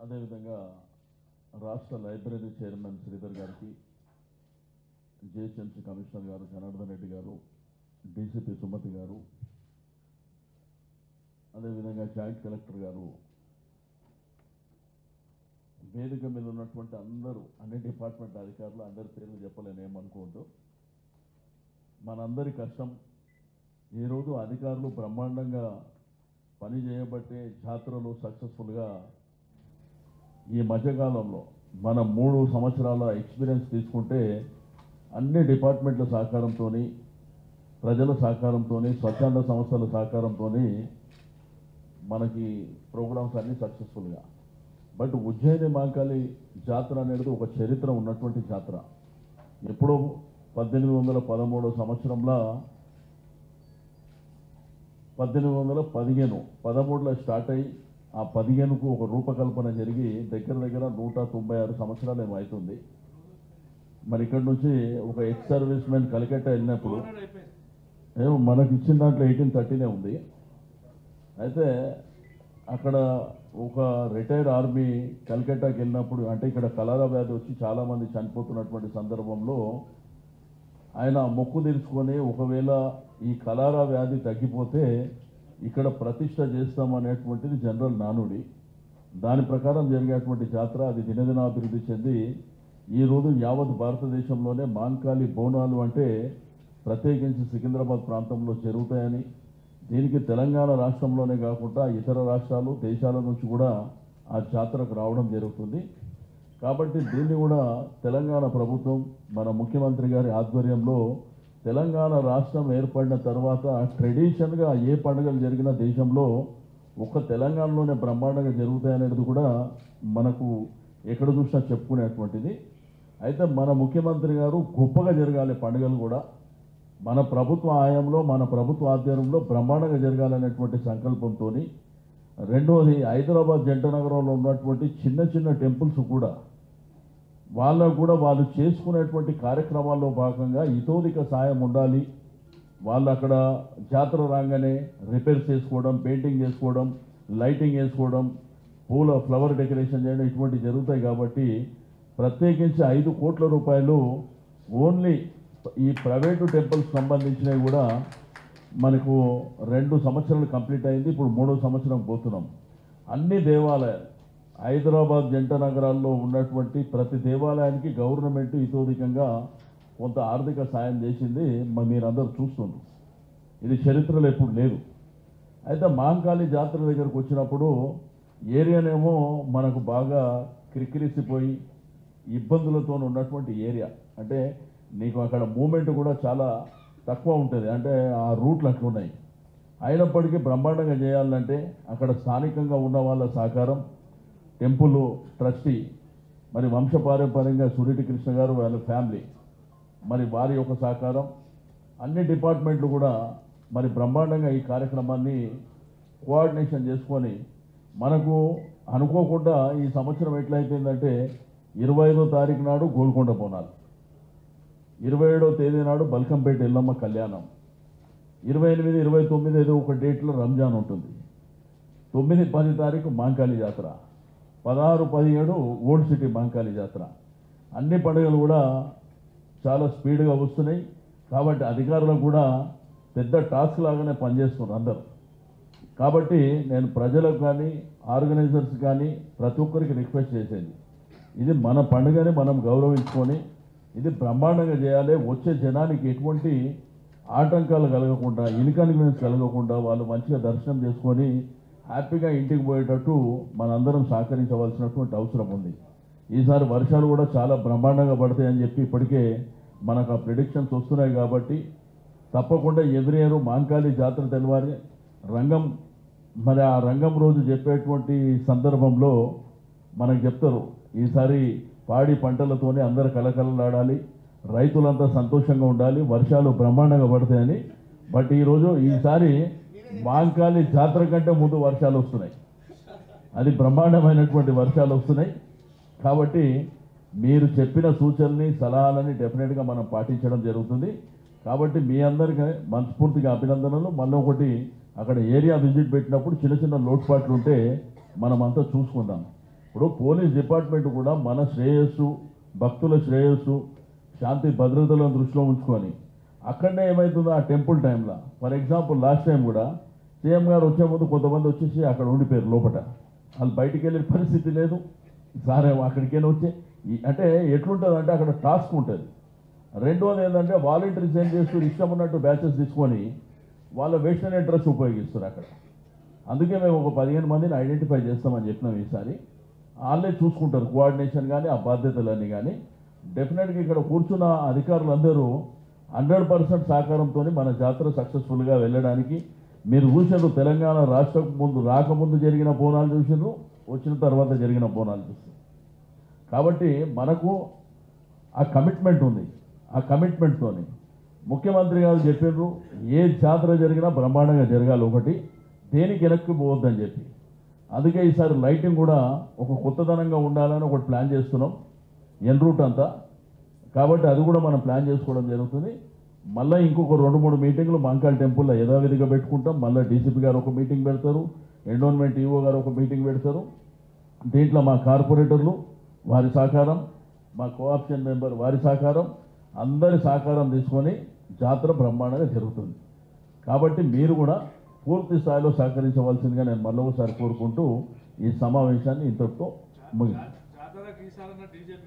అదేవిధంగా రాష్ట్ర library chairman Sridhar గారికి జిహెచ్ఎంసీ కమిషనర్ గారు జనార్దన్ రెడ్డి గారు డీసీపీ సుమతి గారు అదేవిధంగా జాయింట్ కలెక్టర్ గారు వేదిక మీద ఉన్నటువంటి అందరూ అన్ని డిపార్ట్మెంట్ అధికారులు అందరి పేర్లు చెప్పలేను ఏమనుకోవద్దు మనందరి కష్టం ఈరోజు అధికారులు బ్రహ్మాండంగా పని చేయబట్టే జాతరలు సక్సెస్ఫుల్గా ఈ మధ్యకాలంలో మన మూడు సంవత్సరాల ఎక్స్పీరియన్స్ తీసుకుంటే అన్ని డిపార్ట్మెంట్ల సహకారంతో ప్రజల సహకారంతో స్వచ్ఛంద సంస్థల సహకారంతో మనకి ప్రోగ్రామ్స్ అన్నీ సక్సెస్ఫుల్గా బట్ ఉజ్జయిని మాంకాళి జాతర అనేది ఒక చరిత్ర ఉన్నటువంటి జాతర ఎప్పుడో పద్దెనిమిది వందల పదమూడో సంవత్సరంలో పద్దెనిమిది వందల పదిహేను పదమూడులో స్టార్ట్ అయ్యి ఆ పదిహేనుకు ఒక రూపకల్పన జరిగి దగ్గర దగ్గర నూట తొంభై ఆరు సంవత్సరాలు ఏమో అవుతుంది మరి ఇక్కడ నుంచి ఒక ఎక్స్ సర్వీస్ మెన్ కలకత్తా వెళ్ళినప్పుడు ఏమో మనకి ఇచ్చిన దాంట్లో ఎయిటీన్ థర్టీనే ఉంది అయితే అక్కడ ఒక రిటైర్డ్ ఆర్మీ కలకట్టాకి వెళ్ళినప్పుడు అంటే ఇక్కడ కలరా వ్యాధి వచ్చి చాలామంది చనిపోతున్నటువంటి సందర్భంలో ఆయన మొక్కు తీర్చుకొని ఒకవేళ ఈ కలారా వ్యాధి తగ్గిపోతే ఇక్కడ ప్రతిష్ట చేస్తామనేటువంటిది జనరల్ నానుడి దాని ప్రకారం జరిగేటువంటి జాతర అది దినదినాభివృద్ధి చెంది ఈ రోజు యావత్ భారతదేశంలోనే మాంకాళి బోనాలు అంటే ప్రత్యేకించి సికింద్రాబాద్ ప్రాంతంలో జరుగుతాయని దీనికి తెలంగాణ రాష్ట్రంలోనే కాకుండా ఇతర రాష్ట్రాలు దేశాల నుంచి కూడా ఆ జాతరకు రావడం జరుగుతుంది కాబట్టి దీన్ని కూడా తెలంగాణ ప్రభుత్వం మన ముఖ్యమంత్రి గారి ఆధ్వర్యంలో తెలంగాణ రాష్ట్రం ఏర్పడిన తర్వాత ట్రెడిషన్గా ఏ పండుగలు జరిగినా దేశంలో ఒక్క తెలంగాణలోనే బ్రహ్మాండంగా జరుగుతాయనేది కూడా మనకు ఎక్కడ చూసినా చెప్పుకునేటువంటిది అయితే మన ముఖ్యమంత్రి గారు గొప్పగా జరగాలి పండుగలు కూడా మన ప్రభుత్వ ఆయంలో మన ప్రభుత్వ ఆధ్వర్యంలో బ్రహ్మాండంగా జరగాలనేటువంటి సంకల్పంతో రెండోది హైదరాబాద్ జంట నగరంలో ఉన్నటువంటి చిన్న చిన్న టెంపుల్స్ కూడా వాళ్ళకు కూడా వాళ్ళు చేసుకునేటువంటి కార్యక్రమాల్లో భాగంగా ఇతోదిక సాయం ఉండాలి వాళ్ళు అక్కడ జాతర రాగానే రిపేర్ చేసుకోవడం పెయింటింగ్ చేసుకోవడం లైటింగ్ వేసుకోవడం పూల ఫ్లవర్ డెకరేషన్ చేయడం ఇటువంటి జరుగుతాయి కాబట్టి ప్రత్యేకించి ఐదు కోట్ల రూపాయలు ఓన్లీ ఈ ప్రైవేటు టెంపుల్స్ సంబంధించినవి కూడా మనకు రెండు సంవత్సరాలు కంప్లీట్ అయింది ఇప్పుడు మూడో సంవత్సరం పోతున్నాం అన్ని దేవాలయాలు హైదరాబాద్ జంట నగరాల్లో ఉన్నటువంటి ప్రతి దేవాలయానికి గవర్నమెంట్ ఇతోధికంగా కొంత ఆర్థిక సాయం చేసింది మ- మీరందరూ చూస్తున్నారు ఇది చరిత్రలో ఎప్పుడు లేదు అయితే మహంకాళి జాతర దగ్గరకు వచ్చినప్పుడు ఏరియానేమో మనకు బాగా క్రిక్కిరిసిపోయి ఇబ్బందులతో ఉన్నటువంటి ఏరియా అంటే నీకు అక్కడ మూమెంట్ కూడా చాలా తక్కువ ఉంటుంది అంటే ఆ రూట్లు అట్లున్నాయి అయినప్పటికీ బ్రహ్మాండంగా చేయాలంటే అక్కడ స్థానికంగా ఉన్న వాళ్ళ సహకారం టెంపుల్ ట్రస్టీ మరి వంశపారంపర్యంగా సూర్యటి కృష్ణ గారు వాళ్ళ ఫ్యామిలీ మరి వారి యొక్క సహకారం అన్ని డిపార్ట్మెంట్లు కూడా మరి బ్రహ్మాండంగా ఈ కార్యక్రమాన్ని కోఆర్డినేషన్ చేసుకొని మనకు అనుకోకుండా ఈ సంవత్సరం ఎట్లయిపోయిందంటే ఇరవై ఐదో తారీఖు నాడు గోల్కొండ బోనాలు ఇరవై ఏడో తేదీ నాడు బల్కంపేట ఎల్లమ్మ కళ్యాణం ఇరవై ఎనిమిది ఇరవై తొమ్మిది ఏదో ఒక డేట్లో రంజాన్ ఉంటుంది తొమ్మిది పది తారీఖు మాంకాళి జాతర పదహారు పదిహేడు ఓల్డ్ సిటీ మాంకాళి జాతర అన్ని పండుగలు కూడా చాలా స్పీడ్గా వస్తున్నాయి కాబట్టి అధికారులకు కూడా పెద్ద టాస్క్ లాగానే పనిచేస్తున్నారు అందరూ కాబట్టి నేను ప్రజలకు కానీ ఆర్గనైజర్స్ కానీ ప్రతి ఒక్కరికి రిక్వెస్ట్ చేసేది ఇది మన పండుగని మనం గౌరవించుకొని ఇది బ్రహ్మాండంగా చేయాలి వచ్చే జనానికి ఎటువంటి ఆటంకాలు కలగకుండా ఇన్కన్వీనియన్స్ కలగకుండా వాళ్ళు మంచిగా దర్శనం చేసుకొని హ్యాపీగా ఇంటికి పోయేటట్టు మనందరం సహకరించవలసినటువంటి అవసరం ఉంది ఈసారి వర్షాలు కూడా చాలా బ్రహ్మాండంగా పడతాయని చెప్పి ఇప్పటికే మనకు ఆ ప్రిడిక్షన్స్ వస్తున్నాయి కాబట్టి తప్పకుండా ఎవ్రీ ఇయర్ మాంకాళి జాతర తెలవాలి రంగం మరి ఆ రంగం రోజు చెప్పేటువంటి సందర్భంలో మనకు చెప్తారు ఈసారి పాడి పంటలతోనే అందరు కలకలలాడాలి రైతులంతా సంతోషంగా ఉండాలి వర్షాలు బ్రహ్మాండంగా పడతాయని బట్ ఈరోజు ఈసారి మాంకాళి జాతర కంటే ముందు వర్షాలు వస్తున్నాయి అది బ్రహ్మాండమైనటువంటి వర్షాలు వస్తున్నాయి కాబట్టి మీరు చెప్పిన సూచనల్ని సలహాలని డెఫినెట్గా మనం పాటించడం జరుగుతుంది కాబట్టి మీ అందరికీ మనస్ఫూర్తిగా అభినందనలు మళ్ళీ ఒకటి అక్కడ ఏరియా విజిట్ పెట్టినప్పుడు చిన్న చిన్న లోటుపాట్లు ఉంటే మనం అంతా చూసుకుందాం ఇప్పుడు పోలీస్ డిపార్ట్మెంట్ కూడా మన శ్రేయస్సు భక్తుల శ్రేయస్సు శాంతి భద్రతలను దృష్టిలో ఉంచుకొని అక్కడనే ఏమవుతుందో ఆ టెంపుల్ టైంలో ఫర్ ఎగ్జాంపుల్ లాస్ట్ టైం కూడా సీఎం గారు వచ్చే ముందు కొంతమంది వచ్చేసి అక్కడ ఉండిపోయారు లోపట వాళ్ళు బయటికి వెళ్ళే పరిస్థితి లేదు సారే అక్కడికైనా వచ్చి ఈ- అంటే ఎట్లుంటుంది అంటే అక్కడ టాస్క్ ఉంటుంది రెండోది ఏంటంటే వాలంటీర్స్ ఏం చేస్తారు ఇష్టం ఉన్నట్టు బ్యాచెస్ తీసుకొని వాళ్ళ వెస్టర్న్ అడ్రస్ ఉపయోగిస్తారు అక్కడ అందుకే మేము ఒక పదిహేను మందిని ఐడెంటిఫై చేస్తామని చెప్పినాం ఈసారి వాళ్ళే చూసుకుంటారు కోఆర్డినేషన్ కానీ ఆ బాధ్యతలన్నీ కానీ డెఫినెట్గా ఇక్కడ కూర్చున్న అధికారులందరూ హండ్రెడ్ పర్సెంట్ సహకారంతో మన జాతర సక్సెస్ఫుల్గా వెళ్ళడానికి మీరు చూసారు తెలంగాణ రాష్ట్రం ముందు రాకముందు జరిగిన బోనాలు చూసారు వచ్చిన తర్వాత జరిగిన బోనాలు చూసారు కాబట్టి మనకు ఆ కమిట్మెంట్ ఉంది ఆ కమిట్మెంట్తోని ముఖ్యమంత్రి గారు చెప్పారు ఏ జాతర జరిగినా బ్రహ్మాండంగా జరగాలి ఒకటి దేనికి వెనక్కి పోవద్దని చెప్పి అందుకే ఈసారి లైటింగ్ కూడా ఒక కొత్తదనంగా ఉండాలని ఒకటి ప్లాన్ చేస్తున్నాం ఎన్ రూట్ అంతా కాబట్టి అది కూడా మనం ప్లాన్ చేసుకోవడం జరుగుతుంది మళ్ళీ ఇంకొక రెండు మూడు మీటింగ్లు మంకాల్ టెంపుల్లో యథావిధిగా పెట్టుకుంటాం మళ్ళీ డీసీపీ గారు ఒక మీటింగ్ పెడతారు ఎండోన్మెంట్ ఈఓ గారు ఒక మీటింగ్ పెడతారు దీంట్లో మా కార్పొరేటర్లు వారి సహకారం మా కోఆప్షన్ మెంబర్ వారి సహకారం అందరి సహకారం తీసుకొని జాతర బ్రహ్మాండంగా జరుగుతుంది కాబట్టి మీరు కూడా పూర్తి స్థాయిలో సహకరించవలసిందిగా నేను మళ్ళొకసారి కోరుకుంటూ ఈ సమావేశాన్ని ఇంతటితో ముగి జాతరకు ఈసారన్న డీజే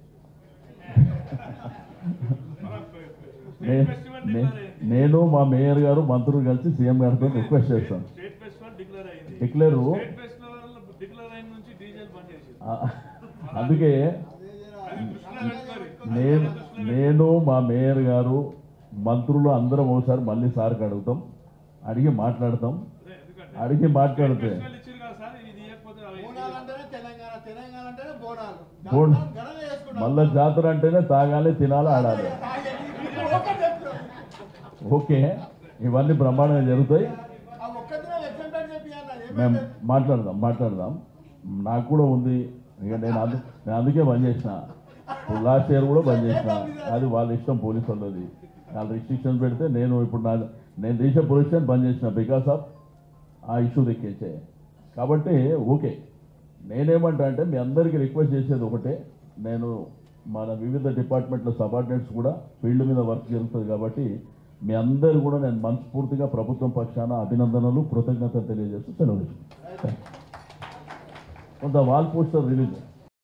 నే- ఫెస్టివల్ నే- డిక్లేర్ అయింది నేను మా మేయర్ గారు మంత్రులు కలిసి సీఎం గారితో రిక్వెస్ట్ చేస్తాను స్టేట్ ఫెస్టివల్ డిక్లేర్ అయింది డిక్లేర్ స్టేట్ ఫెస్టివల్ డిక్లేర్ అయిన నుంచి డీజేలు బంద్ చేసి అందుకే అది దృష్టిలో పెట్టుకోరి నేను నేను మా మేయర్ గారు మంత్రులు అందరం ఒకసారి మళ్ళీ సార్కి అడుగుతాం అడిగి మాట్లాడతాం అదే ఎందుకంటే అడిగి మాట్లాడితే ఫెస్టివల్ ఇచ్చారు కదా సార్ ఇది ఇవ్వకపోతే అవి బోనాలు అంటేనే తెలంగాణ తెలంగాణ అంటేనే బోనాలు బోన్- దాంట్లో గణన చేసుకుంటాం. మళ్ళా జాతర అంటేనే తాగాలి తినాలి ఆడాలి ఇది ఒకటి ఎప్పుడు? ఓకే ఇవన్నీ బ్రహ్మాండంగా జరుగుతాయి ఆ ఒక్కదిన ఎగ్జాంపుల్ చెప్పి అన్న మేము ఏమైతే మాట్లాడదాం మాట్లాడదాం నాకు కూడా ఉంది ఇక నేను అందు నేను అందుకే బంద్ చేసిన ఇప్పుడు లాస్ట్ ఇయర్ కూడా బంద్ చేసిన అది వాళ్ళ ఇష్టం పోలీసు వాళ్ళది వాళ్ళు రిస్ట్రిక్షన్స్ పెడితే నేను ఇప్పుడు నా నేను తీసే పొజిషన్ బంద్ చేసిన బికాస్ ఆఫ్ ఆ ఇష్యూ దక్కేసే కాబట్టి ఓకే నేనేమంటా అంటే మీ అందరికీ రిక్వెస్ట్ చేసేది ఒకటే నేను మన వివిధ డిపార్ట్మెంట్ల సబార్డినేట్స్ కూడా ఫీల్డ్ మీద వర్క్ జరుగుతుంది కాబట్టి మీ అందరు కూడా నేను మనస్ఫూర్తిగా ప్రభుత్వం పక్షాన అభినందనలు కృతజ్ఞతలు తెలియజేస్తూ సెలవు తీసుకుంటాను. కొంత వాల్ పోస్టర్ రిలీజ్